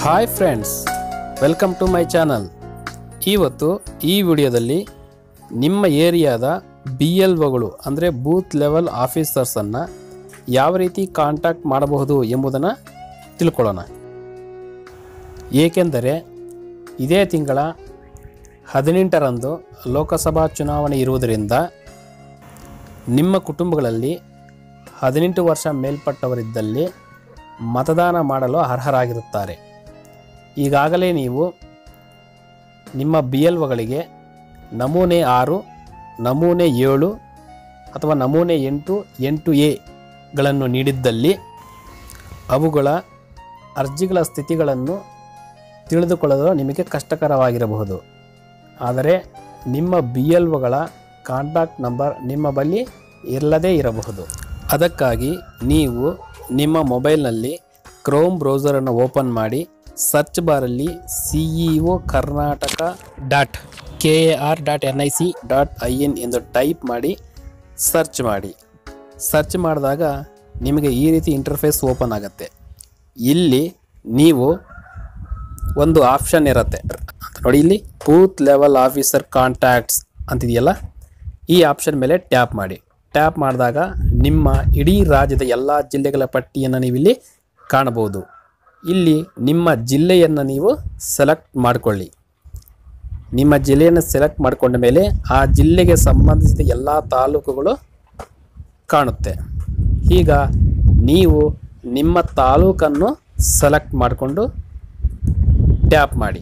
hi friends welcome to my channel ಇವತ್ತು ಈ ವಿಡಿಯೋದಲ್ಲಿ ನಿಮ್ಮ ಏರಿಯಾದ ಬಿ ಎಲ್ ಒಗಳು ಅಂದರೆ ಬೂತ್ ಲೆವೆಲ್ ಆಫೀಸರ್ಸನ್ನು ಯಾವ ರೀತಿ ಕಾಂಟ್ಯಾಕ್ಟ್ ಮಾಡಬಹುದು ಎಂಬುದನ್ನು ತಿಳ್ಕೊಳ್ಳೋಣ ಏಕೆಂದರೆ ಇದೇ ತಿಂಗಳ ಹದಿನೆಂಟರಂದು ಲೋಕಸಭಾ ಚುನಾವಣೆ ಇರುವುದರಿಂದ ನಿಮ್ಮ ಕುಟುಂಬಗಳಲ್ಲಿ ಹದಿನೆಂಟು ವರ್ಷ ಮೇಲ್ಪಟ್ಟವರಿದ್ದಲ್ಲಿ ಮತದಾನ ಮಾಡಲು ಅರ್ಹರಾಗಿರುತ್ತಾರೆ ಈಗಾಗಲೇ ನೀವು ನಿಮ್ಮ ಬಿ ಎಲ್ ಒಗಳಿಗೆ ನಮೂನೆ ಆರು ನಮೂನೆ ಏಳು ಅಥವಾ ನಮೂನೆ ಎಂಟು ಎಂಟು ಎಗಳನ್ನು ನೀಡಿದ್ದಲ್ಲಿ ಅವುಗಳ ಅರ್ಜಿಗಳ ಸ್ಥಿತಿಗಳನ್ನು ತಿಳಿದುಕೊಳ್ಳಲು ನಿಮಗೆ ಕಷ್ಟಕರವಾಗಿರಬಹುದು ಆದರೆ ನಿಮ್ಮ ಬಿ ಎಲ್ ಒಗಳ ಕಾಂಟ್ಯಾಕ್ಟ್ ನಂಬರ್ ನಿಮ್ಮ ಬಳಿ ಇರಲದೇ ಇರಬಹುದು ಅದಕ್ಕಾಗಿ ನೀವು ನಿಮ್ಮ ಮೊಬೈಲ್ನಲ್ಲಿ ಕ್ರೋಮ್ ಬ್ರೌಸರನ್ನು ಓಪನ್ ಮಾಡಿ ಸರ್ಚ್ ಬಾರಲ್ಲಿ C E O Karnataka dot K A R dot N I C dot I N ಎಂದು ಟೈಪ್ ಮಾಡಿ ಸರ್ಚ್ ಮಾಡಿ ಸರ್ಚ್ ಮಾಡಿದಾಗ ನಿಮಗೆ ಈ ರೀತಿ ಇಂಟರ್ಫೇಸ್ ಓಪನ್ ಆಗುತ್ತೆ ಇಲ್ಲಿ ನೀವು ಒಂದು ಆಪ್ಷನ್ ಇರುತ್ತೆ ನೋಡಿ ಇಲ್ಲಿ ಬೂತ್ ಲೆವೆಲ್ ಆಫೀಸರ್ ಕಾಂಟ್ಯಾಕ್ಟ್ಸ್ ಅಂತಿದೆಯಲ್ಲ ಈ ಆಪ್ಷನ್ ಮೇಲೆ ಟ್ಯಾಪ್ ಮಾಡಿ ಟ್ಯಾಪ್ ಮಾಡಿದಾಗ ನಿಮ್ಮ ಇಡೀ ರಾಜ್ಯದ ಎಲ್ಲ ಜಿಲ್ಲೆಗಳ ಪಟ್ಟಿಯನ್ನು ನೀವಿಲ್ಲಿ ಕಾಣಬಹುದು ಇಲ್ಲಿ ನಿಮ್ಮ ಜಿಲ್ಲೆಯನ್ನು ನೀವು ಸೆಲೆಕ್ಟ್ ಮಾಡಿಕೊಳ್ಳಿ ನಿಮ್ಮ ಜಿಲ್ಲೆಯನ್ನು ಸೆಲೆಕ್ಟ್ ಮಾಡಿಕೊಂಡ ಮೇಲೆ ಆ ಜಿಲ್ಲೆಗೆ ಸಂಬಂಧಿಸಿದ ಎಲ್ಲ ತಾಲೂಕುಗಳು ಕಾಣುತ್ತೆ ಈಗ ನೀವು ನಿಮ್ಮ ತಾಲೂಕನ್ನು ಸೆಲೆಕ್ಟ್ ಮಾಡಿಕೊಂಡು ಟ್ಯಾಪ್ ಮಾಡಿ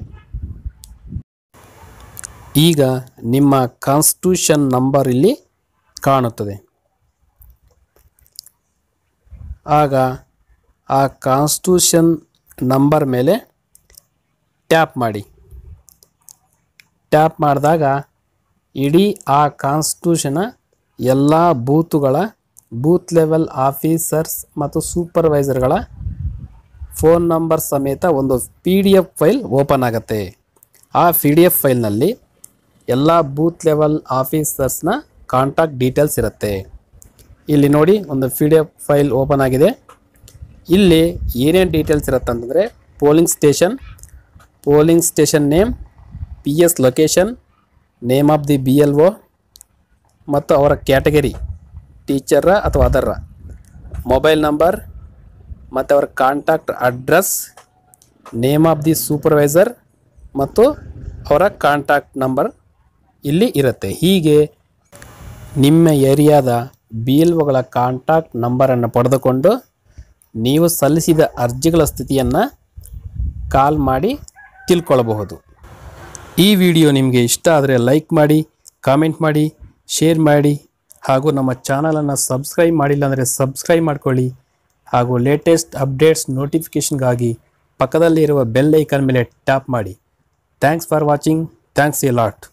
ಈಗ ನಿಮ್ಮ ಕಾನ್ಸ್ಟಿಟ್ಯೂಷನ್ ನಂಬರ್ ಇಲ್ಲಿ ಕಾಣುತ್ತದೆ ಆಗ ಆ ಕಾನ್ಸ್ಟಿಟ್ಯೂಷನ್ ನಂಬರ್ ಮೇಲೆ ಟ್ಯಾಪ್ ಮಾಡಿ ಟ್ಯಾಪ್ ಮಾಡಿದಾಗ ಇಡೀ ಆ ಕಾನ್ಸ್ಟಿಟ್ಯೂಷನ ಎಲ್ಲ ಬೂತುಗಳ ಬೂತ್ ಲೆವೆಲ್ ಆಫೀಸರ್ಸ್ ಮತ್ತು ಸೂಪರ್ವೈಸರ್ಗಳ ಫೋನ್ ನಂಬರ್ ಸಮೇತ ಒಂದು P D F file open ಆಗುತ್ತೆ ಆ ಪಿ ಡಿ ಎಫ್ ಫೈಲ್ನಲ್ಲಿ ಎಲ್ಲ ಬೂತ್ ಲೆವೆಲ್ ಆಫೀಸರ್ಸ್ನ ಕಾಂಟ್ಯಾಕ್ಟ್ ಡೀಟೇಲ್ಸ್ ಇರುತ್ತೆ ಇಲ್ಲಿ ನೋಡಿ ಒಂದು P D F file open ಆಗಿದೆ ಇಲ್ಲಿ ಏನೇನು ಡೀಟೇಲ್ಸ್ ಇರುತ್ತೆ ಅಂತಂದರೆ polling station polling station name P S location name of the B L O ಮತ್ತು ಅವರ ಕ್ಯಾಟಗರಿ ಟೀಚರ ಅಥವಾ ಅದರ ಮೊಬೈಲ್ ನಂಬರ್ ಮತ್ತು ಅವರ contact address name of the supervisor ಮತ್ತು ಅವರ ಕಾಂಟ್ಯಾಕ್ಟ್ ನಂಬರ್ ಇಲ್ಲಿ ಇರುತ್ತೆ ಹೀಗೆ ನಿಮ್ಮ ಏರಿಯಾದ ಬಿ ಎಲ್ ಒಗಳ ಕಾಂಟ್ಯಾಕ್ಟ್ ನಂಬರನ್ನು ಪಡೆದುಕೊಂಡು ನೀವು ಸಲ್ಲಿಸಿದ ಅರ್ಜಿಗಳ ಸ್ಥಿತಿಯನ್ನು ಕಾಲ್ ಮಾಡಿ ತಿಳ್ಕೊಳ್ಳಬಹುದು ಈ ವಿಡಿಯೋ ನಿಮಗೆ ಇಷ್ಟ ಆದರೆ ಲೈಕ್ ಮಾಡಿ ಕಾಮೆಂಟ್ ಮಾಡಿ ಶೇರ್ ಮಾಡಿ ಹಾಗೂ ನಮ್ಮ ಚಾನಲನ್ನು ಸಬ್ಸ್ಕ್ರೈಬ್ ಮಾಡಿಲ್ಲ ಅಂದರೆ ಸಬ್ಸ್ಕ್ರೈಬ್ ಮಾಡ್ಕೊಳ್ಳಿ ಹಾಗೂ ಲೇಟೆಸ್ಟ್ ಅಪ್ಡೇಟ್ಸ್ ನೋಟಿಫಿಕೇಷನ್ಗಾಗಿ ಪಕ್ಕದಲ್ಲಿರುವ ಬೆಲ್ ಐಕನ್ ಮೇಲೆ ಟ್ಯಾಪ್ ಮಾಡಿ thanks for watching thanks a lot